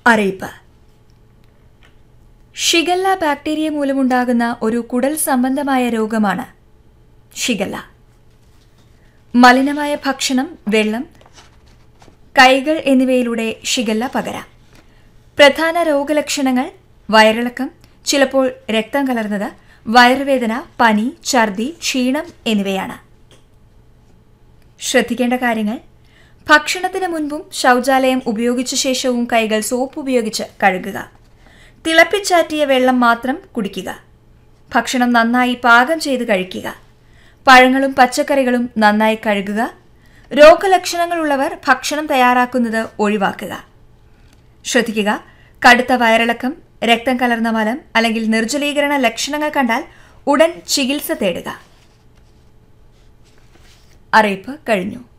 അറിയിപ്പ് shigella bacteria മൂലമുണ്ടാകുന്ന ഒരു കുടൽ സംബന്ധമായ രോഗമാണ് ഷിഗല്ല മലിനമായ ഭക്ഷണം വെള്ളം കൈകൾ എന്നിവയിലൂടെ ഷിഗല്ല പകരാം പ്രധാന രോഗലക്ഷണങ്ങൾ വയറിളക്കം ചിലപ്പോൾ രക്തം കലർന്നത് വയറുവേദന പനി ഛർദി ക്ഷീണം എന്നിവയാണ് ശ്രദ്ധിക്കേണ്ട കാര്യങ്ങൾ ഭക്ഷണത്തിന് മുൻപും ശൗചാലയം ഉപയോഗിച്ച ശേഷവും കൈകൾ സോപ്പ് ഉപയോഗിച്ച് കഴുകുക തിളപ്പിച്ചാറ്റിയ വെള്ളം മാത്രം കുടിക്കുക ഭക്ഷണം നന്നായി പാകം ചെയ്ത് കഴിക്കുക പഴങ്ങളും പച്ചക്കറികളും നന്നായി കഴുകുക രോഗലക്ഷണങ്ങളുള്ളവർ ഭക്ഷണം തയ്യാറാക്കുന്നത് ഒഴിവാക്കുക ശ്രദ്ധിക്കുക കടുത്ത വയറിളക്കം രക്തം കലർന്ന മലം അല്ലെങ്കിൽ നിർജ്ജലീകരണ ലക്ഷണങ്ങൾ കണ്ടാൽ ഉടൻ ചികിത്സ തേടുക അറിയിപ്പ് കഴിഞ്ഞു